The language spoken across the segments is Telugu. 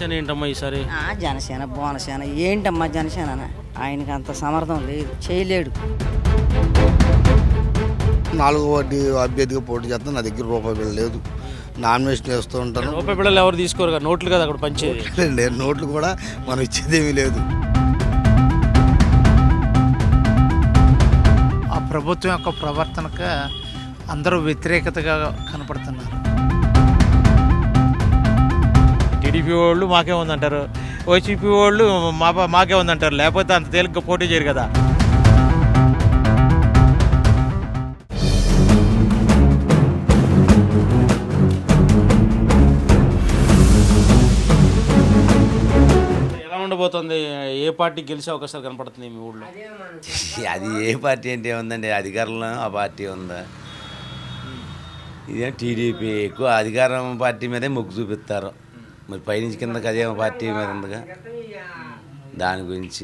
జనసేన ఏంటమ్మా ఈసారి ఆ, జనసేన బోనసేన ఏంటమ్మా జనసేన ఆయనకి అంత సమర్థం లేదు చేయలేడు నాలుగో వార్డు అభ్యర్థిగా పోటీ చేస్తాను నా దగ్గర రూపాయి బిళ్ళ లేదు నామినేషన్ వేస్తూ ఉంటాను రూపాయి బిళ్ళలు ఎవరు తీసుకోరు కదా నోట్లు కదా అక్కడ పంచేది నేను నోట్లు కూడా మనం ఇచ్చేదేమీ లేదు ఆ ప్రభుత్వం యొక్క ప్రవర్తనకు అందరూ వ్యతిరేకతగా కనపడుతున్నారు టీడీపీ వాళ్ళు మాకే ఉందంటారు వైసీపీ వాళ్ళు మా మాకే ఉందంటారు లేకపోతే అంత తేలిగ్గా పోటీ చేయరు కదా ఎలా ఉండబోతుంది ఏ పార్టీ గెలిచే అవకాశాలు కనపడుతుంది మీ ఊళ్ళో అది ఏ పార్టీ అంటే ఉందండి అధికారంలో ఆ పార్టీ ఉందా ఇదేం టీడీపీ ఎక్కువ అధికారం పార్టీ మీదే మొగ్గు చూపిస్తారు మరి పైనుంచి కిందకి అదే పార్టీ మీద ఉందిగా దాని గురించి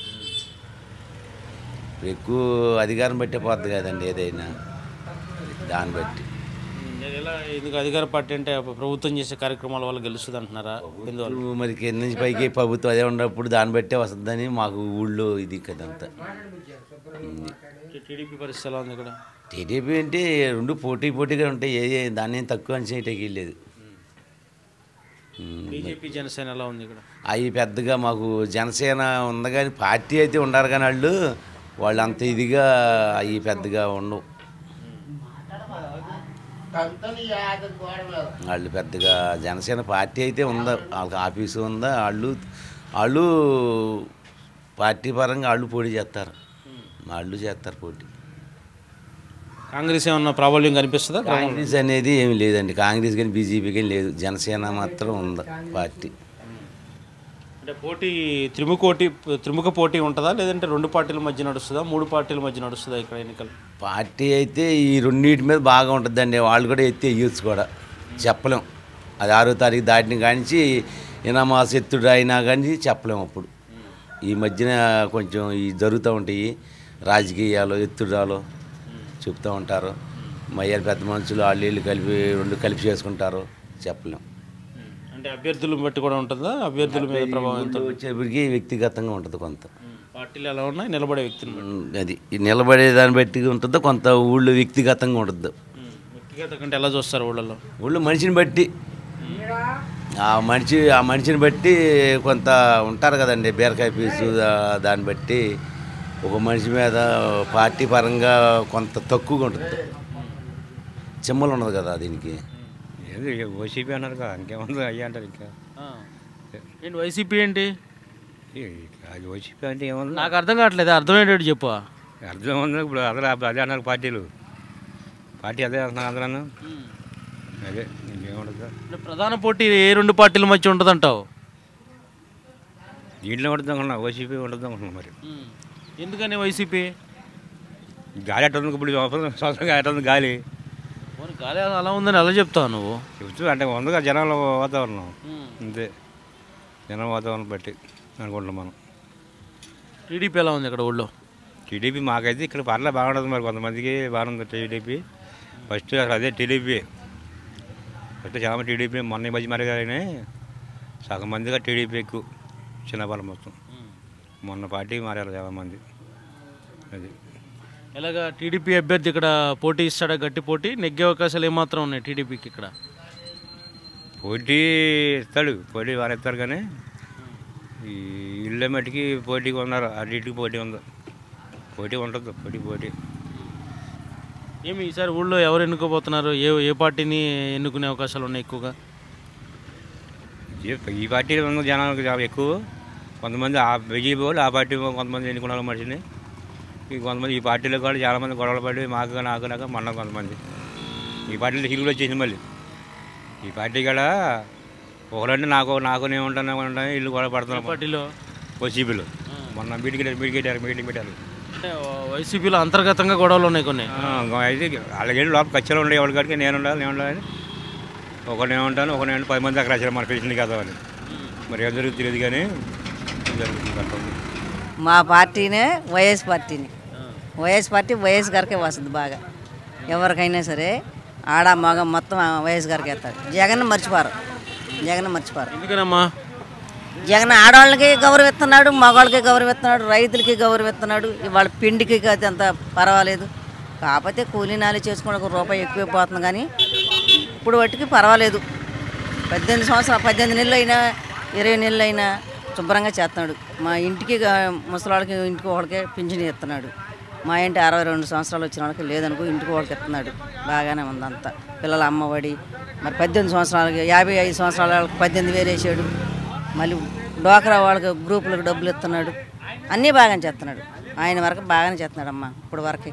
ఇప్పుడు ఎక్కువ అధికారం బట్టే పోద్ది కదండి ఏదైనా దాన్ని బట్టి ఎలా ఎందుకు అధికార పార్టీ అంటే ప్రభుత్వం చేసే కార్యక్రమాల వల్ల గెలుస్తుంది అంటున్నారా ఎందువల్ల ఇప్పుడు మరి కింద నుంచి పైకి ప్రభుత్వం అదే ఉన్నప్పుడు దాన్ని బట్టే వస్తుందని మాకు ఊళ్ళో ఇది కదంతా టీడీపీ పరిస్థితి ఎలా ఉంది ఇక్కడ టీడీపీ అంటే రెండు పోటీ పోటీగా ఉంటాయి ఏ ఏ- దాన్ని ఏం తక్కువ అంచనాకి లేదు బీజేపీ జనసేన ఎలా ఉంది ఇక్కడ అవి పెద్దగా మాకు జనసేన ఉంది కానీ పార్టీ అయితే ఉండరు కానీ వాళ్ళు వాళ్ళు అంత ఇదిగా అవి పెద్దగా ఉండవు వాళ్ళు పెద్దగా జనసేన పార్టీ అయితే ఉందా వాళ్ళకి ఆఫీసు ఉందా వాళ్ళు వాళ్ళు పార్టీ పరంగా వాళ్ళు పోటీ చేస్తారు వాళ్ళు చేస్తారు పోటీ కాంగ్రెస్ ఏమన్నా ప్రాబల్యం కనిపిస్తుందా కాంగ్రెస్ అనేది ఏమి లేదండి కాంగ్రెస్ కానీ బీజేపీ కానీ లేదు జనసేన మాత్రం ఉంది పార్టీ అంటే పోటీ త్రిముఖ పోటీ త్రిముఖ పోటీ ఉంటుందా లేదంటే రెండు పార్టీల మధ్య నడుస్తుందా మూడు పార్టీల మధ్య నడుస్తుందా ఇక్కడ ఎన్నికలు పార్టీ అయితే ఈ రెండింటి మీద బాగా ఉంటుందండి వాళ్ళు కూడా ఎత్తి వేయచ్చు కూడా చెప్పలేం అది ఆరో తారీఖు దాటిన కానించి ఇనామాస్ ఎత్తుడు అయినా కానీ చెప్పలేం అప్పుడు ఈ మధ్యన కొంచెం ఈ జరుగుతూ ఉంటాయి రాజకీయాలు ఎత్తుడాలు చెప్తూ ఉంటారు మయ్యారు పెద్ద మనుషులు వాళ్ళు వీళ్ళు కలిపి రెండు కలిపి చేసుకుంటారు చెప్పలేం అంటే అభ్యర్థులను బట్టి కూడా ఉంటుందా అభ్యర్థుల మీద ప్రభావం ఎంత ఊళ్ళో వచ్చేప్పటికి వ్యక్తిగతంగా ఉంటుంది కొంత పార్టీలు ఎలా ఉన్నాయి నిలబడే వ్యక్తిని బట్టి ఉమ్, అది ఈ నిలబడే దాన్ని బట్టి ఉంటుందో కొంత ఊళ్ళో వ్యక్తిగతంగా ఉంటుంది వ్యక్తిగత కంటే ఎలా చూస్తారు ఊళ్ళలో ఊళ్ళో మనిషిని బట్టి ఆ మనిషి ఆ మనిషిని బట్టి కొంత ఉంటారు కదండి బీరకాయ పీసు దా- దాన్ని బట్టి ఒక మనిషి మీద పార్టీ పరంగా కొంత తక్కువగా ఉంటుంది చిమ్మలు ఉండదు కదా దీనికి ఏంది ఓసీపీ అన్నారు కదా ఇంకేముంది అయ్యా అంటారు ఇంకా ఏంటి వైసీపీ ఏంటి ఈ- అది ఓసీపీ అంటే ఏముంది నాకు అర్థం కావట్లేదు అర్థమయ్యేటట్టు చెప్పు అర్థం ఉంది ఇప్పుడు అదే అదే అన్నారు పార్టీలు పార్టీ అదే అంటున్నారు అందరూ అదే ఇంకేముండదు అంటే ప్రధాన పోటీ ఏ రెండు పార్టీల మధ్య ఉంటుందంటావు దీంట్లో ఉండదు అనుకున్నా ఓసీపీ ఉండదు అనుకున్నా మరి ఎందుకని వైసీపీ గాలి ఎట్ట ఉంది ఇప్పుడు సంవత్సరం సంవత్సరం ఎట్ట ఉంది గాలి మరి గాలి అలా ఉందని అలా చెప్తావు నువ్వు చెబుతూ అంటే ఉందిగా జనాల వాతావరణం అంతే జనాల వాతావరణం బట్టి అనుకుంటున్నాం మనం టీడీపీ ఎలా ఉంది ఇక్కడ ఊళ్ళో టీడీపీ మాకైతే ఇక్కడ పర్లే బాగుంటుంది మరి కొంతమందికి బాగుంది టీడీపీ ఫస్ట్ అసలు అదే టీడీపీ ఫస్ట్ చాలా మంది టీడీపీ మొన్న ఈ మధ్య మరి కానీ సగం మందిగా టీడీపీ ఎక్కువ చిన్నపాలెం మొత్తం మొన్న పార్టీ మారారు చాలా మంది అది ఎలాగా టీడీపీ అభ్యర్థి ఇక్కడ పోటీ ఇస్తాడా గట్టి పోటీ నెగ్గే అవకాశాలు ఏమాత్రం ఉన్నాయి టీడీపీకి ఇక్కడ పోటీ ఇస్తాడు పోటీ వారు ఇస్తారు కానీ ఈ ఇళ్ళ మట్టికి పోటీగా ఉన్నారు అటు ఇటుకి పోటీ ఉంది పోటీ ఉంటుంది పోటీ పోటీ ఏమి ఈసారి ఊళ్ళో ఎవరు ఎన్నుకోబోతున్నారు ఏ ఏ పార్టీని ఎన్నుకునే అవకాశాలు ఉన్నాయి ఎక్కువగా ఈ- ఈ పార్టీలో ఉన్న జనాలకు చాలా ఎక్కువ కొంతమంది ఆ బీజేపీ వాళ్ళు ఆ పార్టీ వాళ్ళు కొంతమంది ఎన్నుకున్నారు మనిషిని ఈ కొంతమంది ఈ పార్టీలో కూడా చాలామంది గొడవలు పడి మాకు నాకు నాకు మొన్న కొంతమంది ఈ పార్టీలో హీరోలు వచ్చేసింది మళ్ళీ ఈ పార్టీ కూడా ఒకరంటే నాకు నాకు నేను ఉంటాను ఉంటాను ఇల్లు గొడవ పడుతున్నారు పార్టీలో వైసీపీలో మొన్న మీటింగ్ మీటింగ్ పెట్టారు మీటింగ్ పెట్టారు అంటే వైసీపీలో అంతర్గతంగా గొడవలు ఉన్నాయి కొన్ని ఆ, ఇంకా అయితే అలాగేంటి లోపల ఖర్చులు ఉండే ఎవరి కాడికి నేను ఉండాలి నేను ఉండాలి ఒకటి నేను ఉంటాను ఒకటి నేను పది మంది అక్కడ వచ్చారు మన పెన్షన్ కదా అని మరి ఏం జరుగుతుంది తెలియదు కానీ జరుగుతుంది కట్టండి మా పార్టీనే వైఎస్ పార్టీని వైఎస్ పార్టీ వైఎస్ గారికే వస్తుంది బాగా ఎవరికైనా సరే ఆడ మగ మొత్తం వైఎస్ గారికి వేస్తారు జగన్ మర్చిపోరు జగన్ మర్చిపోరు ఎందుకనమ్మా జగన్ ఆడవాళ్ళకి గౌరవిస్తున్నాడు మగవాళ్ళకి గౌరవిస్తున్నాడు రైతులకి గౌరవిస్తున్నాడు ఇవాళ పిండికి కాదు అంత పర్వాలేదు కాకపోతే కూలీనాలు చేసుకుని ఒక రూపాయి ఎక్కువ పోతుంది కానీ ఇప్పుడు వాటికి పర్వాలేదు పద్దెనిమిది సంవత్సరాలు పద్దెనిమిది నెలలు అయినా ఇరవై నెలలు అయినా శుభ్రంగా చేస్తున్నాడు మా ఇంటికి గా- ముసలాళ్ళకి ఇంటికి ఒకడికే పింఛన్ ఇస్తున్నాడు మా ఇంటి అరవై రెండు సంవత్సరాలు వచ్చిన వాళ్ళకి లేదనుకో ఇంటికి ఒకడికి ఇస్తున్నాడు బాగానే ఉంది అంతా పిల్లల అమ్మఒడి మరి పద్దెనిమిది సంవత్సరాలకి యాభై ఐదు సంవత్సరాల వాళ్ళకి పద్దెనిమిది వేలు వేసాడు మళ్ళీ డోకరా వాళ్ళకి గ్రూపులకు డబ్బులు ఇస్తున్నాడు అన్నీ బాగానే చేస్తున్నాడు ఆయన వరకు బాగానే చేస్తున్నాడు అమ్మ ఇప్పుడు వరకు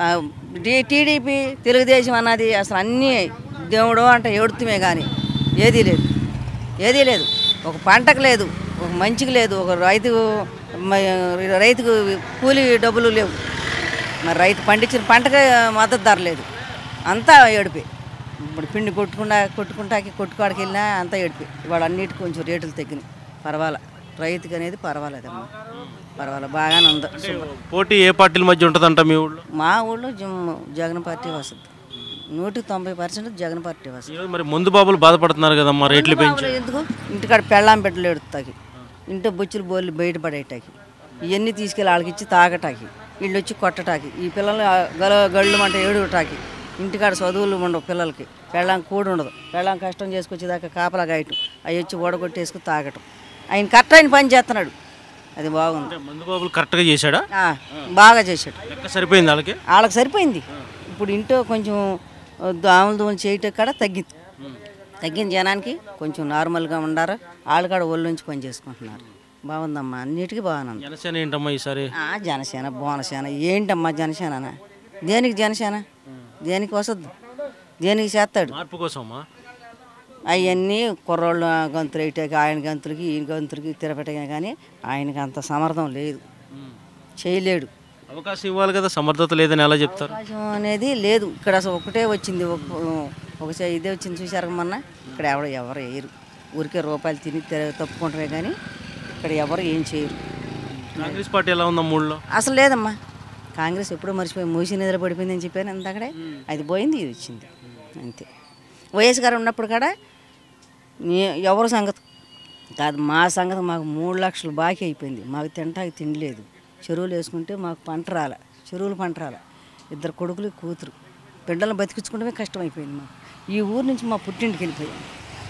టీడీపీ తెలుగుదేశం అన్నది అసలు అన్నీ దేవుడు అంటే ఏడుతుమే కానీ ఏదీ లేదు ఏదీ లేదు ఒక పంటకు లేదు ఒక మంచికి లేదు ఒక రైతు మ- రైతుకు కూలి డబ్బులు లేవు మరి రైతు పండించిన పంటకే మద్దతు ధర లేదు అంతా ఏడిపి ఇప్పుడు పిండి కొట్టుకుండా కొట్టుకుంటాకి కొట్టుకాడికి వెళ్ళినా అంతా ఏడిపి ఇవాళ అన్నిటికి కొంచెం రేటులు తగ్గినాయి పర్వాలే రైతుకి అనేది పర్వాలేదమ్మా పర్వాలే బాగానే ఉంది పోటీ ఏ పార్టీల మధ్య ఉంటుందంట మీ ఊళ్ళో మా ఊళ్ళో జమ్- జగన్ పార్టీ వస్తుంది నూటికి తొంభై పర్సెంట్ జగన్ పార్టీ వస్తుంది ఈరోజు మరి ముందు బాబులు బాధపడుతున్నారు కదమ్మా రేట్లు పెంచి మామూలు ఎందుకు ఇంటికాడ పెళ్ళాం బిడ్డలు ఎడుతాకి ఇంట్లో బొచ్చులు బోర్లు బయటపడేటాకి ఇవన్నీ తీసుకెళ్ళి వాళ్ళకి ఇచ్చి తాగటాకి వీళ్ళు వచ్చి కొట్టటాకి ఈ పిల్లలు ఆ గల గళ్ళు మంట ఏడుటాకి ఇంటికాడ చదువులు ఉండవు పిల్లలకి పెళ్ళాం కూడు ఉండదు పెళ్ళాం కష్టం చేసుకొచ్చేదాకా కాపలా గాయటం అవి వచ్చి ఓడగొట్టేసుకుని తాగటం ఆయన కరెక్ట్ ఆయన పని చేస్తున్నాడు అది బాగుంది ముందు బాబులు కరెక్ట్గా చేశాడా ఆ, బాగా చేశాడు లెక్క సరిపోయింది వాళ్ళకి వాళ్ళకి సరిపోయింది ఇప్పుడు ఇంట్లో కొంచెం దోమలు దోమలు చేయటం కూడా తగ్గింది తగ్గిన జనానికి కొంచెం నార్మల్గా ఉండారు వాళ్ళు కూడా ఒళ్ళు నుంచి పని చేసుకుంటున్నారు బాగుందమ్మా అన్నిటికీ బాగానే ఉంది జనసేన ఏంటమ్మా ఈసారి ఆ, జనసేన బోనసేన ఏంటమ్మా జనసేన దేనికి జనసేన దేనికి వసద్దు దేనికి చేస్తాడు మార్పు కోసం అమ్మా అవన్నీ కుర్రోళ్ళ గంతులు వేయటానికి ఆయన గంతులకి ఈయన గంతులకి తిరపటమే కానీ ఆయనకి అంత సమర్థం లేదు చేయలేడు అవకాశం ఇవ్వాలి కదా సమర్థత లేదని ఎలా చెప్తారు అవకాశం అనేది లేదు ఇక్కడ అసలు ఒకటే వచ్చింది ఒక- ఒక చే- ఇదే వచ్చింది చూసారు మొన్న ఇక్కడ ఎవరు ఎవరు వేయరు ఊరికే రూపాయలు తిని తె- తప్పుకుంటారే కానీ ఇక్కడ ఎవరు ఏం చేయరు కాంగ్రెస్ పార్టీ ఎలా ఉందమ్మా ఊళ్ళో అసలు లేదమ్మా కాంగ్రెస్ ఎప్పుడో మర్చిపోయి మూసి నిద్ర పడిపోయిందని చెప్పాను అంతకడే అది పోయింది ఇది వచ్చింది అంతే వైఎస్ గారు ఉన్నప్పుడు కూడా నే- ఎవరి సంగతి కాదు మా సంగతి మాకు మూడు లక్షలు బాకీ అయిపోయింది మాకు తింటాకి తిండి లేదు చెరువులు వేసుకుంటే మాకు పంట రాలే చెరువులు పంట రాలే ఇద్దరు కొడుకులు కూతురు బిడ్డలను బతికించుకుంటమే కష్టమైపోయింది మాకు ఈ ఊరు నుంచి మా పుట్టింటికి వెళ్ళిపోయాం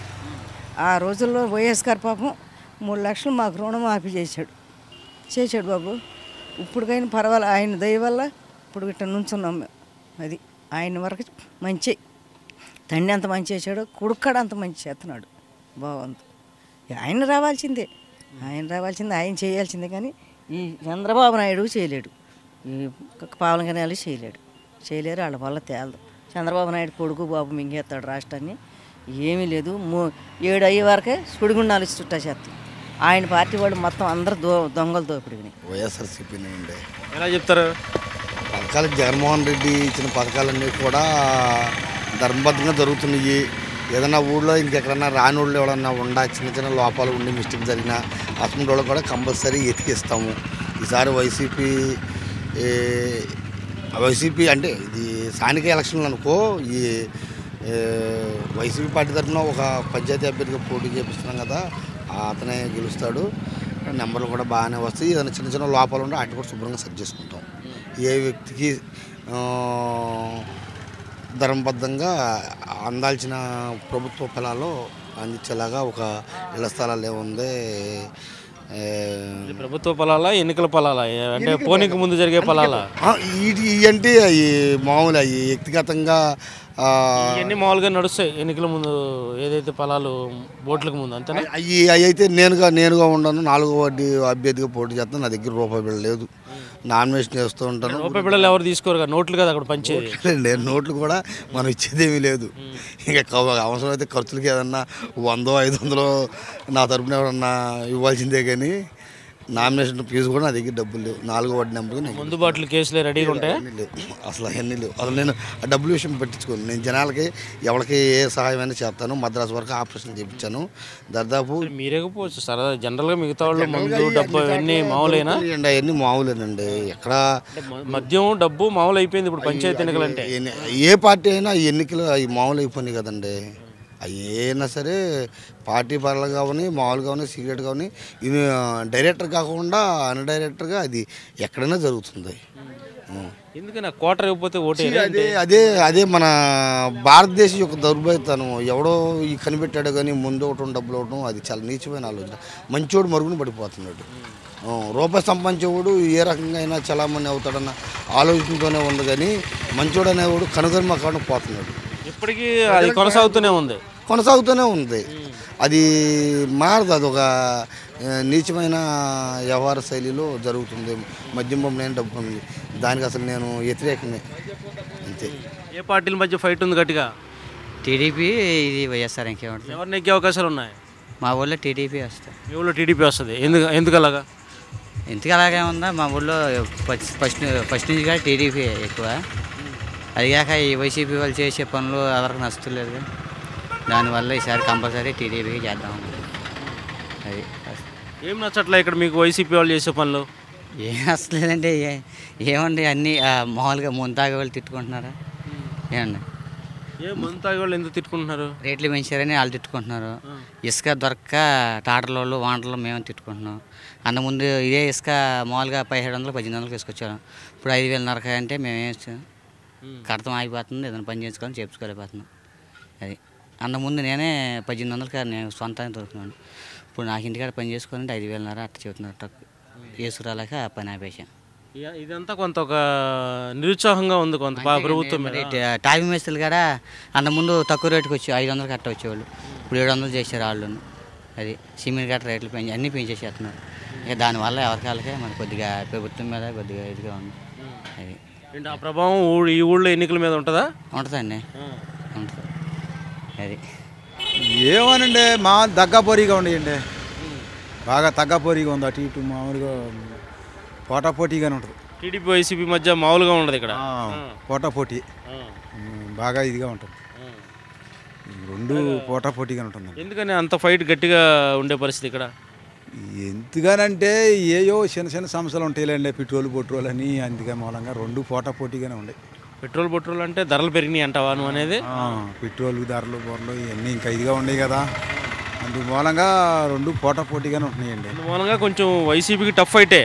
ఆ రోజుల్లో వైఎస్ గారు పాపం మూడు లక్షలు మాకు రుణం మాఫీ చేశాడు చేశాడు బాబు ఇప్పుడుకైనా పర్వాలే ఆయన దయ వల్ల ఇప్పుడు ఇట్లా నుంచున్నాం మేము అది ఆయన వరకు మంచి తండ్రి అంత మంచి చేశాడు కొడుక్కడు అంత మంచి చేస్తున్నాడు బాగుంది ఆయన రావాల్సిందే ఆయన రావాల్సిందే ఆయన చేయాల్సిందే కానీ ఈ చంద్రబాబు నాయుడు చేయలేడు ఈ పావన కళ్యాణ్ చేయలేడు చేయలేరు వాళ్ళ వల్ల తేలదు చంద్రబాబు నాయుడు కొడుకు బాబు మింగేస్తాడు రాష్ట్రాన్ని ఏమీ లేదు మూ ఏడు అయ్యే వరకే సుడిగుండాలు చుట్టా చేస్తాం ఆయన పార్టీ వాళ్ళు మొత్తం అందరు దో దొంగలు దోపిడిని వైఎస్ఆర్సీపీ ఉండే ఎలా చెప్తారు పథకాలు జగన్మోహన్ రెడ్డి ఇచ్చిన పథకాలన్నీ కూడా ధర్మబద్ధంగా జరుగుతున్నాయి ఏదైనా ఊళ్ళో ఇంకెక్కడన్నా రాని ఊళ్ళో ఎవడన్నా ఉండా చిన్న చిన్న లోపాలు ఉండి మిస్టేక్ జరిగినా అటువంటి వాళ్ళు కూడా కంపల్సరీ ఎతికిస్తాము ఈసారి వైసీపీ ఏ, వైసీపీ అంటే ఇది స్థానిక ఎలక్షన్లు అనుకో ఈ ఏ, వైసీపీ పార్టీ తరఫున ఒక పంచాయతీ అభ్యర్థిగా పోటీ చేపిస్తున్నాం కదా అతనే గెలుస్తాడు నెంబర్లు కూడా బాగానే వస్తాయి ఏదైనా చిన్న చిన్న లోపాలు ఉంటే వాటిని కూడా శుభ్రంగా సెట్ చేసుకుంటాం ఏ వ్యక్తికి ఆ, ధర్మబద్ధంగా అందాల్సిన ప్రభుత్వ ఫలాలు అందించేలాగా ఒక ఇళ్ల స్థలాలు ఏముంది ఏ, ఇది ప్రభుత్వ పొలాలా ఎన్నికల పొలాలా ఏ- అంటే పోనీకి ముందు జరిగే పొలాలా ఆ, ఇవి ఇవి అంటే అవి మామూలు అవి వ్యక్తిగతంగా ఆ, ఇవన్నీ మామూలుగా నడుస్తాయి ఎన్నికల ముందు ఏదైతే పొలాలు ఓట్లకు ముందు అంతేనా అవి అవి అయితే నేనుగా నేనుగా ఉండను నాలుగో వార్డు అభ్యర్థిగా పోటీ చేస్తాను నా దగ్గర రూపాయి బిళ్ళ లేదు నామినేషన్ చేస్తూ ఉంటాను రూపాయి బిళ్ళలు ఎవరు తీసుకోరు కదా నోట్లు కదా అక్కడ పంచేది లేదు నోట్లు కూడా మనం ఇచ్చేదేమీ లేదు ఇంకా కవ- అవసరమైతే ఖర్చులకి ఏదన్నా వందో ఐదు వందలో నా తరపున ఎవరన్నా ఇవ్వాల్సిందే కానీ నామినేషన్ ఫీజు కూడా నా దగ్గర డబ్బులు లేవు నాలుగో వార్డు నెంబర్కి నాకు ముందు బాటిల్ కేసులే రెడీగా ఉంటాయి అన్నీ లేవు అసలు అవన్నీ లేవు అసలు నేను ఆ డబ్బుల విషయం పట్టించుకోను నేను జనాలకి ఎవరికి ఏ సహాయమైనా చేస్తాను మద్రాసు వరకు ఆపరేషన్ చేయించాను దాదాపు మీరే పోవచ్చు సరదా జనరల్గా మిగతా వాళ్ళు మందు డబ్బు ఇవన్నీ మామూలేనా అండి అవన్నీ మామూలేనండి ఎక్కడ అంటే మ- మద్యం డబ్బు మామూలు అయిపోయింది ఇప్పుడు పంచాయతీ ఎన్నికలు అంటే ఎన్ని- ఏ పార్టీ అయినా ఈ ఎన్నికలు అవి మామూలు అయిపోయినాయి కదండి అవి ఏమైనా సరే పార్టీ పరంగా కానీ మామూలుగా కానీ సీక్రెట్ కానీ ఇది డైరెక్టర్ కాకుండా అన్ డైరెక్టర్గా అది ఎక్కడైనా జరుగుతుంది ఉం. ఎందుకని ఆ కోటర్ ఇవ్వకపోతే ఓటే అదే అదే అదే మన భారతదేశం యొక్క దౌర్భాగ్యతనం ఎవడో ఈ కనిపెట్టాడు కానీ ముందు ఒకటి డబ్బులు ఒకటం అది చాలా నీచమైన ఆలోచన మంచోడు మరుగున పడిపోతున్నాడు ఆ, రూపాయి సంపాదించేవాడు ఏ రకంగా అయినా చలామణి అవుతాడన్న ఆలోచనతోనే ఉంది కానీ మంచోడు అనేవాడు కనుగొని కాకుండా పోతున్నాడు ఇప్పటికీ అది కొనసాగుతూనే ఉంది కొనసాగుతూనే ఉంది అది మారదు అదొక ఆ, నీచమైన వ్యవహార శైలిలో జరుగుతుంది మద్యం బొమ్మలేని డబ్బు ఉంది దానికి అసలు నేను వ్యతిరేకమే అంతే ఏ పార్టీల మధ్య ఫైట్ ఉంది గట్టిగా టీడీపీ ఇది వైఎస్ఆర్ ఇంకేముంటుంది ఎవరు నెగ్గే అవకాశాలు ఉన్నాయి మా ఊళ్ళో టీడీపీ వస్తాయి మీ ఊళ్ళో టీడీపీ వస్తుంది ఎందుకు ఎందుకు అలాగా ఎందుకు అలాగే ఉందా మా ఊళ్ళో ఫస్ట్ ఫస్ట్ ఫస్ట్ నుంచి కూడా టీడీపీ ఎక్కువ అదిగాక ఈ వైసీపీ వాళ్ళు చేసే పనులు ఎవరికి నచ్చలేదు దానివల్ల ఈసారి కంపల్సరీ టీడీపీకి చేద్దాం అది ఏం నచ్చట్లే ఇక్కడ మీకు వైసీపీ వాళ్ళు చేసే పనులు ఏం వస్తలేదండి ఏ- ఏమండి అన్నీ ఆ, మామూలుగా ముంతాగా వాళ్ళు తిట్టుకుంటున్నారా ఏమండి ఏ మందు తాగే వాళ్ళు ఎందుకు తిట్టుకుంటున్నారు రేట్లు పెంచారని వాళ్ళు తిట్టుకుంటున్నారు ఇసుక దొరక్క టాటర్లోళ్ళు వాంటర్లు మేము తిట్టుకుంటున్నాం అన్న ముందు ఇదే ఇసుక మామూలుగా పదిహేడు వందలు పద్దెనిమిది వందలకి తీసుకొచ్చాను ఇప్పుడు ఐదు వేలు నరక అంటే మేము ఏం ఇస్తాం కడతం ఆగిపోతుంది ఏదైనా పని చేసుకోవాలని చేపించుకోలేకపోతున్నాం అది అన్న ముందు నేనే పద్దెనిమిది వందలకి నేను సొంతంగా దొరుకుతున్నాను ఇప్పుడు నాకు ఇంటికాడ పని చేసుకోవాలంటే ఐదు వేలున్నర అట్ట చెబుతున్నారు ట్రక్ వేసుకురాలేక ఆ పని ఆపేసాం ఇ- ఇదంతా కొంత ఒక నిరుత్సాహంగా ఉంది కొంత పా- ప్రభుత్వం మీద మరి ట- టాపీ మేస్తులు కూడా అంత ముందు తక్కువ రేటుకి వచ్చి ఐదు వందలు కట్ట వచ్చేవాళ్ళు ఇప్పుడు ఏడు వందలు చేశారు వాళ్ళు అది సిమెంట్ గట్ట రేట్లు పెంచి అన్నీ పెంచేసేస్తున్నారు ఇక దానివల్ల ఎవరికాళ్ళకే మరి కొద్దిగా ప్రభుత్వం మీద కొద్దిగా ఇదిగా ఉంది అది ఏంటి ఆ ప్రభావం ఊ- ఈ ఊళ్ళో ఎన్నికల మీద ఉంటుందా ఉంటుందండి ఉంటుంది అది ఏమోనండి మా దగ్గపోరీగా ఉండేయండి బాగా తగ్గపోరీగా ఉంది అటు ఇటు మామూలుగా పోటాపోటీగానే ఉంటుంది టీడీపీ వైసీపీ మధ్య మామూలుగా ఉండదు ఇక్కడ ఆ, పోటాపోటీ ఆ. ఉమ్, బాగా ఇదిగా ఉంటుంది రెండు పోటాపోటీగానే ఉంటుందండి ఎందుకని అంత ఫైట్ గట్టిగా ఉండే పరిస్థితి ఇక్కడ ఎందుకనంటే ఏయో చిన్న చిన్న సమస్యలు ఉంటాయిలేండి పెట్రోల్ పెట్రోల్ అని అందుకే మూలంగా రెండు పోటాపోటీగానే ఉన్నాయి పెట్రోల్ పెట్రోల్ అంటే ధరలు పెరిగినాయి అంటావా నువ్వు అనేది ఆ, పెట్రోల్ ధరలు బొరలు ఇవన్నీ ఇంకా ఇదిగా ఉన్నాయి కదా అందు మూలంగా రెండు పోటాపోటీగానే ఉంటున్నాయండి మూలంగా కొంచెం వైసీపీకి టఫ్ ఫైటే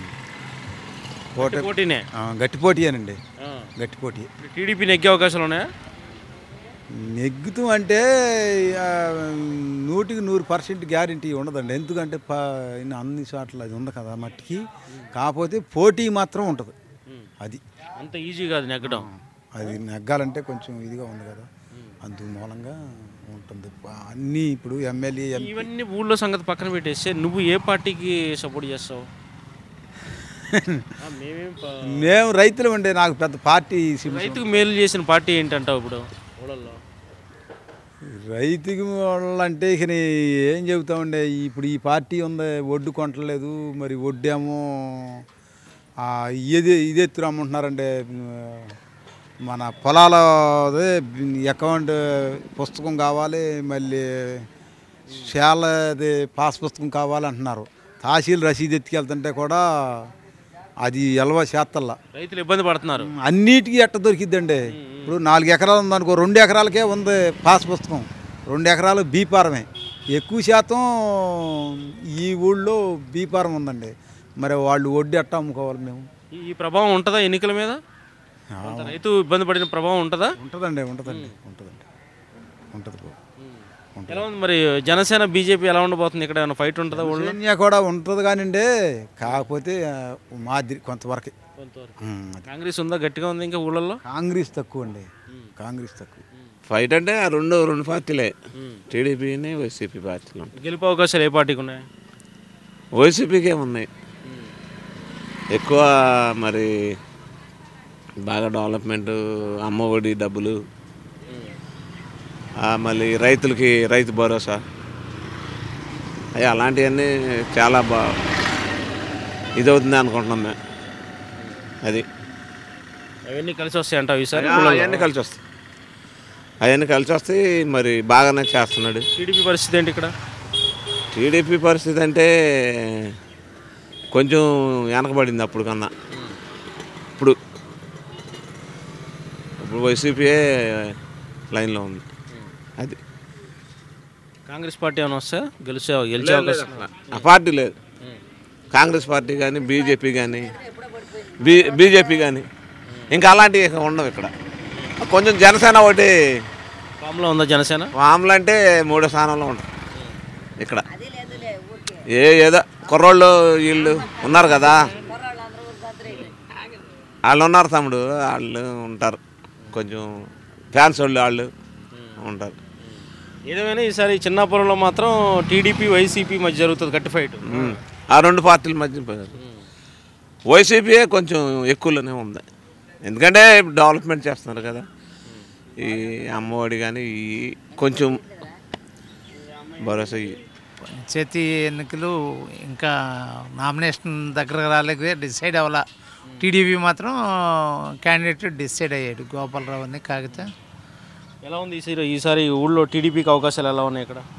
పోటీ పోటీనే ఆ, గట్టి పోటీయేనండి ఆ. గట్టి పోటీ టీడీపీ నెగ్గే అవకాశాలు ఉన్నాయా నెగ్గుతూ అంటే ఆ, నూటికి నూరు పర్సెంట్ గ్యారంటీ ఉండదండి ఎందుకంటే ప ఇన్ని అన్ని చోట్ల అది ఉంది కదా మట్టికి కాకపోతే పోటీ మాత్రం ఉంటుంది అది అంత ఈజీ కాదు నెగ్గడం అది నెగ్గాలంటే కొంచెం ఇదిగా ఉంది కదా అందు మూలంగా ఉంటుంది ప- అన్నీ ఇప్పుడు ఎమ్మెల్యే ఎం- ఇవన్నీ ఊళ్ళో సంగతి పక్కన పెట్టేస్తే నువ్వు ఏ పార్టీకి సపోర్ట్ చేస్తావు ఆ, మేమేం ప- మేము రైతులు ఉండే నాకు పెద్ద పార్టీ సింబల్ రైతుకు మేలు చేసిన పార్టీ ఏంటంటావు ఇప్పుడు ఊళ్ళల్లో రైతుకి వాళ్ళంటే ఇక నీ ఏం చెబుతామండి ఇప్పుడు ఈ పార్టీ ఉంది ఒడ్డు కొంటలేదు మరి వడ్డేమో ఆ, ఇది ఇది ఎత్తు రమ్మంటున్నారంటే మన పొలాల అదే అకౌంట్ పుస్తకం కావాలి మళ్ళీ శాలది పాస్ పుస్తకం కావాలంటున్నారు తహసీల్ రసీదు ఎత్తుకెళ్తుంటే కూడా అది ఎలవ చేత్తల్లా రైతులు ఇబ్బంది పడుతున్నారు అన్నిటికీ ఎట్ట దొరికిద్దండి ఇప్పుడు నాలుగు ఎకరాలు ఉందనుకో రెండు ఎకరాలకే ఉంది పాస్ పుస్తకం రెండు ఎకరాలు బీపారమే ఎక్కువ శాతం ఈ ఊళ్ళో బీపారం ఉందండి మరి వాళ్ళు వడ్డీ ఎట్ట అమ్ముకోవాలి మేము ఈ- ఈ ప్రభావం ఉంటుందా ఎన్నికల మీద కొంత రైతు ఇబ్బంది పడిన ప్రభావం ఉంటుందా ఉంటుందండి ఉంటుందండి ఉంటుందండి ఉంటుంది బాబు. ఎలా ఉంది మరి జనసేన బీజేపీ ఎలా ఉండబోతుంది ఇక్కడ ఏమైనా ఫైట్ ఉంటుందా ఊళ్ళో సైన్య కూడా ఉంటుంది కానివ్వండి కాకపోతే ఆ, మాదిరి కొంతవరకు కొంతవరకు ఉమ్, అది. కాంగ్రెస్ ఉందా గట్టిగా ఉంది ఇంకా ఊళ్ళల్లో కాంగ్రెస్ తక్కువ అండి కాంగ్రెస్ తక్కువ ఫైట్ అంటే ఆ రెండు రెండు పార్టీలే టీడీపీని వైసీపీ పార్టీలు గెలుపు అవకాశాలు ఏ పార్టీకి ఉన్నాయి వైసీపీకే ఉన్నాయి ఎక్కువ మరి బాగా డెవలప్మెంట్ అమ్మఒడి డబ్బులు ఆ, మళ్ళీ రైతులకి రైతు భరోసా అవి అలాంటివన్నీ చాలా బా ఇదవుతుంది అనుకుంటున్నాం మేము అది అవన్నీ కలిసి వస్తాయి అంటావు ఈసారి అవన్నీ కలిసి వస్తాయి అవన్నీ కలిసి వస్తాయి మరి బాగానే చేస్తున్నాడు టీడీపీ పరిస్థితి ఏంటి ఇక్కడ టీడీపీ పరిస్థితి అంటే కొంచెం వెనకబడింది అప్పుడు కన్నా ఇప్పుడు ఇప్పుడు వైసీపీయే లైన్లో ఉంది అది కాంగ్రెస్ పార్టీ ఏమైనా వస్తే గెలిచే గెలిచే అవకాశం ఆ పార్టీ లేదు కాంగ్రెస్ పార్టీ కానీ బీజేపీ కానీ బీ బీజేపీ కానీ ఇంకా అలాంటివి ఇక ఉండవు ఇక్కడ కొంచెం జనసేన ఒకటి ఫామ్లో ఉందా జనసేన మామూలు అంటే మూడో స్థానంలో ఉంటుంది ఇక్కడ ఏ ఏదో కుర్రోళ్ళు వీళ్ళు ఉన్నారు కదా వాళ్ళు ఉన్నారు తమ్ముడు వాళ్ళు ఉంటారు కొంచెం ఫ్యాన్స్ వాళ్ళు వాళ్ళు ఉంటారు ఏదేమైనా ఈసారి చిన్నాపురంలో మాత్రం టీడీపీ వైసీపీ మధ్య జరుగుతుంది కట్టి ఫైట్ ఉమ్. ఆ రెండు పార్టీల మధ్య వైసీపీ కొంచెం ఎక్కువలోనే ఉంది ఎందుకంటే డెవలప్మెంట్ చేస్తున్నారు కదా ఈ అమ్మఒడి కానీ ఈ కొంచెం భరోసా ఇవి. పంచాయతీ ఎన్నికలు ఇంకా నామినేషన్ దగ్గరకు రాలేదే డిసైడ్ అవ్వాల టీడీపీ మాత్రం క్యాండిడేట్ డిసైడ్ అయ్యాడు గోపాలరావు అని కాగితే ఎలా ఉంది ఈసారి ఈసారి ఊళ్ళో టీడీపీకి అవకాశాలు ఎలా ఉన్నాయి ఇక్కడ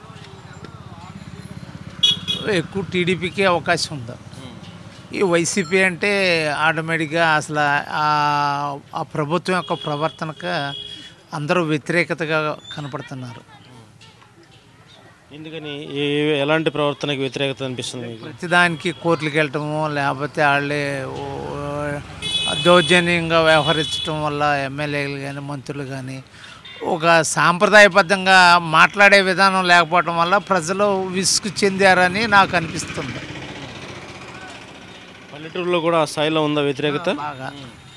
ఎక్కువ టీడీపీకి అవకాశం ఉంది ఈ వైసీపీ అంటే ఆటోమేటిక్గా అసలు ఆ- ఆ ప్రభుత్వం యొక్క ప్రవర్తనకు అందరూ వ్యతిరేకతగా కనపడుతున్నారు ఎందుకని ఏ ఎలాంటి ప్రవర్తనకి వ్యతిరేకత అనిపిస్తుంది మీకు ప్రతిదానికి కోర్టులకు వెళ్ళటము లేకపోతే వాళ్ళే ఓ, దౌర్జన్యంగా వ్యవహరించడం వల్ల ఎమ్మెల్యేలు కానీ మంత్రులు కానీ ఒక సాంప్రదాయబద్ధంగా మాట్లాడే విధానం లేకపోవటం వల్ల ప్రజలు విసుగు చెందారని నాకు అనిపిస్తుంది పల్లెటూరులో కూడా ఆ స్థాయిలో ఉందా వ్యతిరేకత బాగా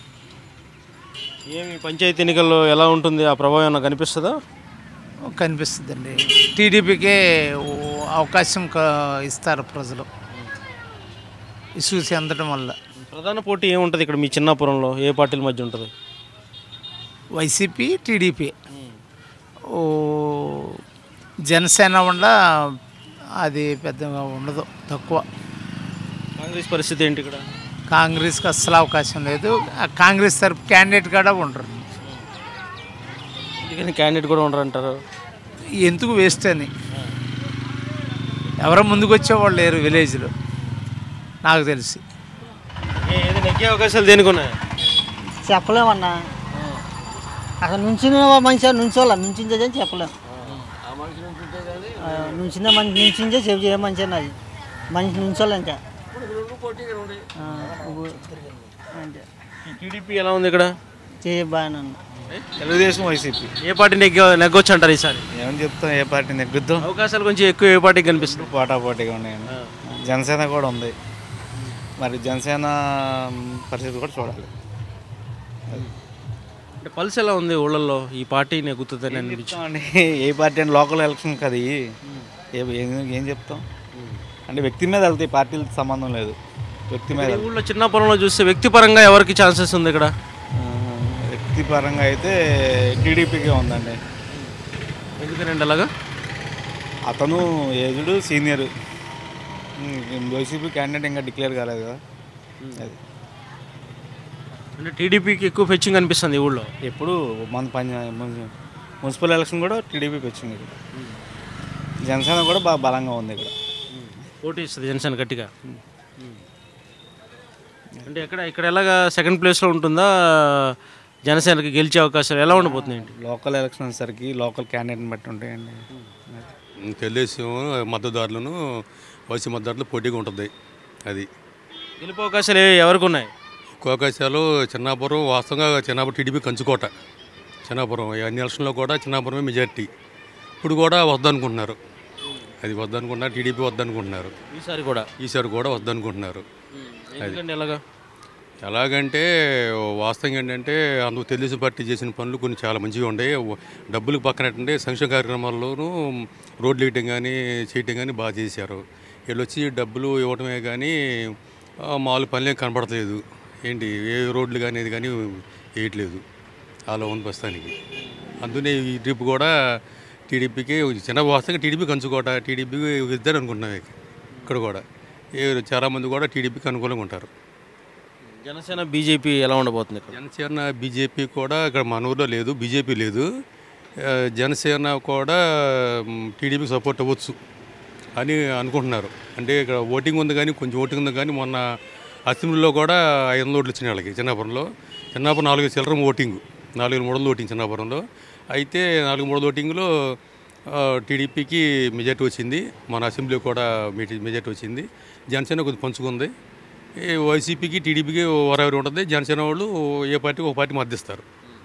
ఏమి పంచాయతీ ఎన్నికల్లో ఎలా ఉంటుంది ఆ ప్రభావం ఏమైనా కనిపిస్తుందా కనిపిస్తుందండి టీడీపీకే ఓ అవకాశం క- ఇస్తారు ప్రజలు ఇసుగు చెందడం వల్ల ప్రధాన పోటీ ఏముంటుంది ఇక్కడ మీ చిన్నాపురంలో ఏ పార్టీల మధ్య ఉంటుంది వైసీపీ టీడీపీ ఓ జనసేన ఉండ అది పెద్దగా ఉండదు తక్కువ కాంగ్రెస్ పరిస్థితి ఏంటి ఇక్కడ కాంగ్రెస్కి అస్సలు అవకాశం లేదు ఆ కాంగ్రెస్ తరపు క్యాండిడేట్ కూడా ఉండరు ఎందుకని క్యాండిడేట్ కూడా ఉండరు అంటారు ఎందుకు వేస్ట్ అని ఎవరో ముందుకు వచ్చేవాళ్ళు లేరు విలేజ్లో నాకు తెలిసి ఏ- ఏది నెగ్గే అవకాశాలు దేనికి ఉన్నాయి చెప్పలేమన్నా అక్కడ నుంచిన మనిషి నుంచోళ్ళ నుంచిందని చెప్పలేం ఆ, నుంచిన మనిషి నుంచిందే చెప్పు ఏ మనిషి అన్నది మనిషి నుంచోళ్ళ ఇంకా ఆ, ఉ- అంతే టీడీపీ ఎలా ఉంది ఇక్కడ చేయ బాగానే ఉంది తెలుగుదేశం వైసీపీ ఏ పార్టీ నెగ్గ నెగ్గొచ్చు అంటారు ఈసారి ఏమని చెప్తాం ఏ పార్టీ నెగ్గుద్దాం అవకాశాలు కొంచెం ఎక్కువ ఏ పార్టీకి కనిపిస్తుంది పోటాపోటీగా ఉన్నాయండి జనసేన కూడా ఉంది మరి జనసేన పరిస్థితి కూడా చూడాలి అంటే పల్స్ ఎలా ఉంది ఊళ్ళల్లో ఈ పార్టీ నెగ్గుతుందని అనిపించింది చెప్తామండి ఏ పార్టీ అంటే లోకల్ ఎలక్షన్ కదా ఇవి. ఏ ఏం- ఏం చెప్తాం అంటే వ్యక్తి మీద వెళ్తాయి పార్టీలతో సంబంధం లేదు వ్యక్తి మీద ఈ ఊళ్ళో చిన్నపురంలో చూస్తే వ్యక్తిపరంగా ఎవరికి ఛాన్సెస్ ఉంది ఇక్కడ ఆ, వ్యక్తి పరంగా అయితే టీడీపీకే ఉందండి ఎందుకనండి అలాగా అతను ఏజుడు సీనియర్ వైసీపీ క్యాండిడేట్ ఇంకా డిక్లేర్ కాలేదు కదా అది అంటే టీడీపీకి ఎక్కువ ఫెచ్చింగ్ అనిపిస్తుంది ఈ ఊళ్ళో ఎప్పుడు మన పని మున్సి- మున్సిపల్ ఎలక్షన్ కూడా టీడీపీకి వచ్చింది ఇక్కడ జనసేన కూడా బాగా బలంగా ఉంది ఇక్కడ పోటీ ఇస్తుంది జనసేన గట్టిగా అంటే ఎక్కడ ఇక్కడ ఎలాగా సెకండ్ ప్లేస్లో ఉంటుందా జనసేనకి గెలిచే అవకాశాలు ఎలా ఉండబోతున్నాయి ఏంటి లోకల్ ఎలక్షన్ వచ్చేసరికి లోకల్ క్యాండిడేట్ని బట్టి ఉంటాయండి తెలుగుదేశం మద్దతుదారులను వైసీ మద్దతుదారులు పోటీగా ఉంటుంది అది గెలుపు అవకాశాలు ఏ- ఎవరికి ఉన్నాయి ఎక్కువ అవకాశాలు చిన్నాపురం వాస్తవంగా చిన్నాపురం టీడీపీ కంచుకోట చిన్నాపురం ఈ అన్ని ఎలక్షన్లో కూడా చిన్నాపురమే మెజార్టీ ఇప్పుడు కూడా వద్దనుకుంటున్నారు అది వద్దనుకుంటున్నారు టీడీపీ వద్దనుకుంటున్నారు ఈసారి కూడా ఈసారి కూడా వద్దనుకుంటున్నారు అది ఎందుకంటే ఎలాగా ఎలాగంటే వాస్తవంగా ఏంటంటే అందుకు తెలుగుదేశం పార్టీ చేసిన పనులు కొన్ని చాలా మంచిగా ఉన్నాయి డబ్బులు పక్కనట్టంటే సంక్షేమ కార్యక్రమాల్లోనూ రోడ్లు వేయటం కానీ చేయటం కానీ బాగా చేశారు వీళ్ళు వచ్చి డబ్బులు ఇవ్వటమే కానీ ఆ, మామూలు పనులేం కనపడట్లేదు ఏంటి ఏ రోడ్లు కానీ ఇది కానీ వేయట్లేదు అలా ఉంది ప్రస్తుతానికి అందుకనే ఈ ట్రిప్ కూడా టీడీపీకి చిన్న వాస్తవంగా టీడీపీ కంచుకోట టీడీపీకి ఇద్దరు అనుకుంటున్నాం ఇక్కడ కూడా ఏ చాలామంది కూడా టీడీపీకి అనుకూలంగా ఉంటారు జనసేన బీజేపీ ఎలా ఉండబోతుంది ఇక్కడ జనసేన బీజేపీ కూడా ఇక్కడ మన ఊర్లో లేదు బీజేపీ లేదు ఆ, జనసేన కూడా మ్, టీడీపీకి సపోర్ట్ అవ్వచ్చు అని అనుకుంటున్నారు అంటే ఇక్కడ ఓటింగ్ ఉంది కానీ కొంచెం ఓటింగ్ ఉంది కానీ మొన్న అసెంబ్లీలో కూడా ఐదు వందల ఓట్లు వచ్చినాయి వాళ్ళకి చిన్నాపురంలో చిన్నాపురం నాలుగు చిల్లర ఓటింగ్ నాలుగు వేల మూడు వందల ఓటింగ్ చిన్నాపురంలో అయితే నాలుగు మూడు వందల ఓటింగ్లో ఆ, టీడీపీకి మెజార్టీ వచ్చింది మన అసెంబ్లీ కూడా మెజ- మెజార్టీ వచ్చింది జనసేన కొద్దిగా పంచుకుంది ఈ వైసీపీకి టీడీపీకి వరవరి ఉంటుంది జనసేన వాళ్ళు ఏ పార్టీకి ఒక పార్టీ మద్దతిస్తారు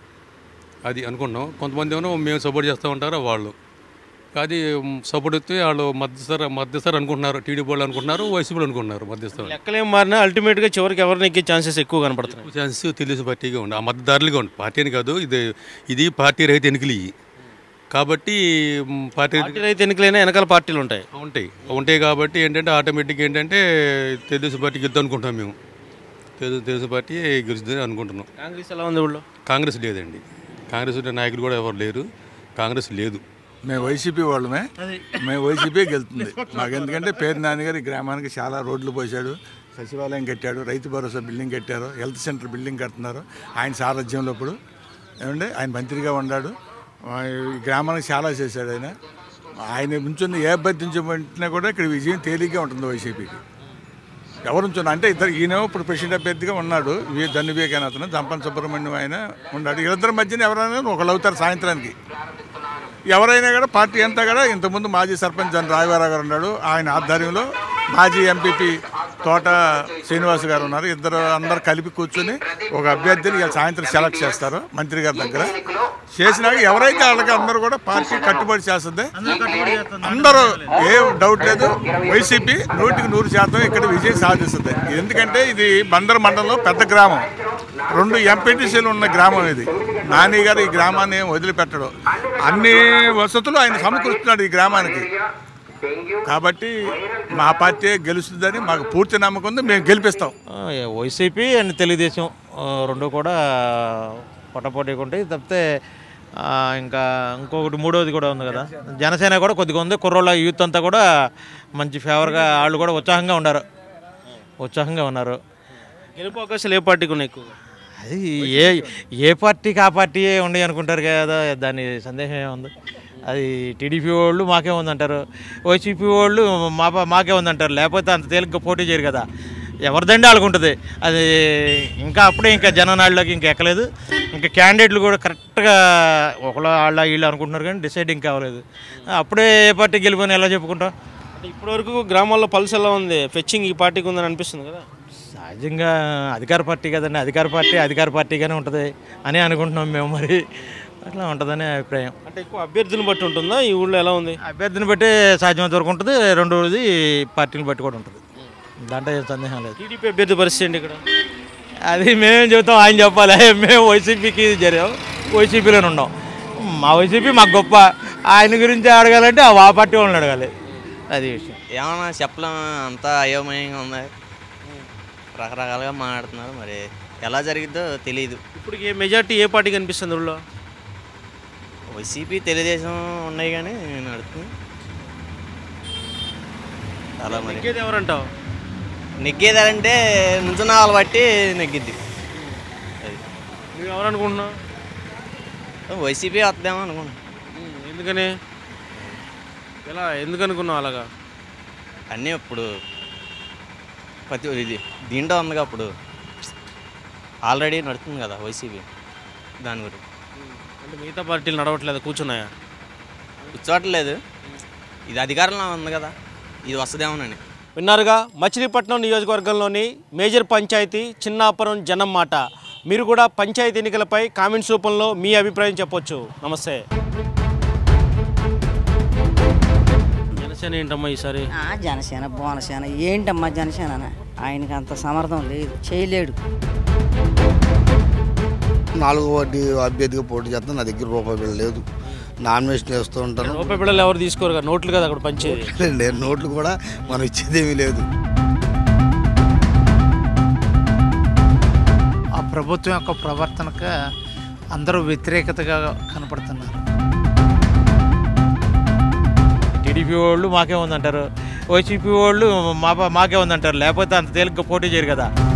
అది అనుకుంటున్నాం కొంతమంది ఏమో మేము సపోర్ట్ చేస్తూ ఉంటారు వాళ్ళు అది సపోర్ట్ వస్తే వాళ్ళు మద్దతిస్తారు మద్దతిస్తారు అనుకుంటున్నారు టీడీపీ వాళ్ళు అనుకుంటున్నారు వైసీపీ వాళ్ళు అనుకుంటున్నారు మద్దతిస్తారు లెక్కలేం మారినా అల్టిమేట్గా చివరికి ఎవరు నెక్కే ఛాన్సెస్ ఎక్కువ కనపడుతున్నాయి ఛాన్స్ తెలుగుదేశం పార్టీగా ఉంది ఆ మద్దతుదారులుగా ఉంది పార్టీ అని కాదు ఇది ఇది పార్టీ రహిత ఎన్నికలు ఇవి కాబట్టి మ్, పార్టీ పార్టీ రైతు ఎన్నికలైనా వెనకాల పార్టీలు ఉంటాయి ఉంటాయి ఉంటాయి కాబట్టి ఏంటంటే ఆటోమేటిక్ ఏంటంటే తెలుగుదేశం పార్టీ గెలుద్దాం అనుకుంటాం మేము తెలుగు తెలుగుదేశం పార్టీ గెలుస్తుంది అనుకుంటున్నాం కాంగ్రెస్ ఎలా ఉంది ఊళ్ళో కాంగ్రెస్ లేదండి కాంగ్రెస్ నాయకులు కూడా ఎవరు లేరు కాంగ్రెస్ లేదు మేము వైసీపీ వాళ్ళమే మేము వైసీపీ గెలుతుంది మాకు ఎందుకంటే పేరు నాన్నగారు ఈ గ్రామానికి చాలా రోడ్లు పోసాడు సచివాలయం కట్టాడు రైతు భరోసా బిల్డింగ్ కట్టారు హెల్త్ సెంటర్ బిల్డింగ్ కడుతున్నారు ఆయన సారథ్యంలో ఇప్పుడు ఏమంటే ఆయన మంత్రిగా ఉన్నాడు ఆ, ఈ గ్రామానికి చాలా చేశాడు ఆయన ఆయన నుంచున్న ఏ అభ్యర్థి నుంచోబట్టినా కూడా ఇక్కడ విజయం తేలిగ్గా ఉంటుంది వైసీపీకి ఎవరు నుంచున్నా అంటే ఇద్దరు ఈయన ఇప్పుడు ప్రెసిడెంట్ అభ్యర్థిగా ఉన్నాడు వి- ధన్య వివేకానంద అతను దంపన్ సుబ్రహ్మణ్యం ఆయన ఉన్నాడు వీళ్ళిద్దరి మధ్యన ఎవరైనా ఒకళ్ళు అవుతారు సాయంత్రానికి ఎవరైనా కూడా పార్టీ అంతా కూడా ఇంతకుముందు మాజీ సర్పంచ్ జన్ రాయవారావు గారు ఉన్నాడు ఆయన ఆధ్వర్యంలో మాజీ ఎంపీపీ తోట శ్రీనివాస్ గారు ఉన్నారు ఇద్దరు అందరు కలిపి కూర్చొని ఒక అభ్యర్థిని ఇవాళ సాయంత్రం సెలెక్ట్ చేస్తారు మంత్రి గారి దగ్గర చేసినాక ఎవరైతే వాళ్ళకి అందరూ కూడా పార్టీ కట్టుబడి చేస్తుంది అందరూ ఏ డౌట్ లేదు వైసీపీ నూటికి నూరు శాతం ఇక్కడ విజయం సాధిస్తుంది ఎందుకంటే ఇది బందర్ మండలంలో పెద్ద గ్రామం రెండు ఎంపీటీసీలు ఉన్న గ్రామం ఇది నాని గారు ఈ గ్రామాన్ని ఏం వదిలిపెట్టడు అన్ని వసతులు ఆయన సమకూరుస్తున్నాడు ఈ గ్రామానికి కాబట్టి మా పార్టీ గెలుస్తుందని మాకు పూర్తి నమ్మకం ఉంది మేము గెలిపిస్తాం ఆ, వైసీపీ అండ్ తెలుగుదేశం ఆ, రెండు కూడా పొట్టపోటీగా ఉంటాయి తప్పితే ఆ, ఇంకా ఇంకొకటి మూడవది కూడా ఉంది కదా జనసేన కూడా కొద్దిగా ఉంది కుర్రోళ్ళ యూత్ అంతా కూడా మంచి ఫేవర్గా వాళ్ళు కూడా ఉత్సాహంగా ఉన్నారు ఉత్సాహంగా ఉన్నారు గెలుపు అవకాశాలు ఏ పార్టీకి ఉన్నాయి ఎక్కువ అది ఏ ఏ పార్టీకి ఆ పార్టీయే ఉండి అనుకుంటారు కదా దాని సందేహం ఏముంది అది టీడీపీ వాళ్ళు మాకే ఉందంటారు వైసీపీ వాళ్ళు మా మాకే ఉందంటారు లేకపోతే అంత తేలిగ్గా పోటీ చేయరు కదా ఎవరిదండి వాళ్ళకు ఉంటుంది అది ఇంకా అప్పుడే ఇంకా జననాళ్ళకి ఇంకా ఎక్కలేదు ఇంకా క్యాండిడేట్లు కూడా కరెక్ట్గా ఒకళ్ళ వాళ్ళ వీళ్ళు అనుకుంటున్నారు కానీ డిసైడ్ ఇంకా అవ్వలేదు అప్పుడే ఏ పార్టీ గెలిపోయినా ఎలా చెప్పుకుంటాం అంటే ఇప్పటివరకు గ్రామాల్లో పల్స్ ఎలా ఉంది ఫెచ్చింగ్ ఈ పార్టీకి ఉందని అనిపిస్తుంది కదా సహజంగా అధికార పార్టీ కదండి అధికార పార్టీ అధికార పార్టీగానే ఉంటుంది అని అనుకుంటున్నాం మేము మరి అట్లా ఉంటుందనే అభిప్రాయం అంటే ఎక్కువ అభ్యర్థిని బట్టి ఉంటుందా ఈ ఊళ్ళో ఎలా ఉంది అభ్యర్థిని బట్టి సాధ్యమైనంత వరకు ఉంటుంది రెండోది పార్టీని బట్టి కూడా ఉంటుంది దాంట్లో ఏం సందేహం లేదు టీడీపీ అభ్యర్థి పరిస్థితి ఏంటి ఇక్కడ అది మేమేం చెబుతాం ఆయన చెప్పాలి మేము వైసీపీకి జరిగాం వైసీపీలోనే ఉన్నాం మా వైసీపీ మాకు గొప్ప ఆయన గురించి అడగాలంటే ఆ ఆ పార్టీ వాళ్ళని అడగాలి అది విషయం ఏమన్నా చెప్పలేం అంతా అయోమయంగా ఉంది రకరకాలుగా మాట్లాడుతున్నారు మరి ఎలా జరిగిద్దో తెలియదు ఇప్పుడు ఏ మెజార్టీ ఏ పార్టీకి అనిపిస్తుంది ఊళ్ళో వైసీపీ తెలుగుదేశం ఉన్నాయి కానీ నడుస్తుంది అలా మరి నెగ్గేది ఎవరంటావు నెగ్గేదారంటే నుంచున్న వాళ్ళు బట్టి నెగ్గిద్ది అది నువ్వు ఎవరు అనుకుంటున్నావు వైసీపీ వద్దామో అనుకున్నాను ఎందుకని ఎలా ఎందుకు అనుకున్నావు అలాగా అన్నీ ఇప్పుడు ప్రతి ఇది దీంట్లో ఉందిగా అప్పుడు ఆల్రెడీ నడుస్తుంది కదా వైసీపీ దాని గురించి అంటే మిగతా పార్టీలు నడవట్లేదు కూర్చున్నాయా కూర్చోవట్లేదు ఇది అధికారంలో ఉంది కదా ఇది వస్తుందేమోనని విన్నారుగా మచిలీపట్నం నియోజకవర్గంలోని మేజర్ పంచాయతీ చిన్నాపురం జనం మాట మీరు కూడా పంచాయతీ ఎన్నికలపై కామెంట్స్ రూపంలో మీ అభిప్రాయం చెప్పొచ్చు నమస్తే జనసేన ఏంటమ్మా ఈసారి ఆ, జనసేన బోనసేన ఏంటమ్మా జనసేన ఆయనకి అంత సమర్థం లేదు చేయలేడు నాలుగో వార్డు అభ్యర్థిగా పోటీ చేస్తాను నా దగ్గర రూపాయి బిళ్ళ లేదు నామినేషన్ వేస్తూ ఉంటాను రూపాయి బిళ్ళలు ఎవరు తీసుకోరు కదా నోట్లు కదా అక్కడ పంచేది లేదు నోట్లు కూడా మనం ఇచ్చేదేమీ లేదు ఆ ప్రభుత్వం యొక్క ప్రవర్తనకు అందరూ వ్యతిరేకతగా కనపడుతున్నారు టీడీపీ వాళ్ళు మాకే ఉందంటారు వైసీపీ వాళ్ళు మా మాకే ఉందంటారు లేకపోతే అంత తేలిగ్గా పోటీ చేయరు కదా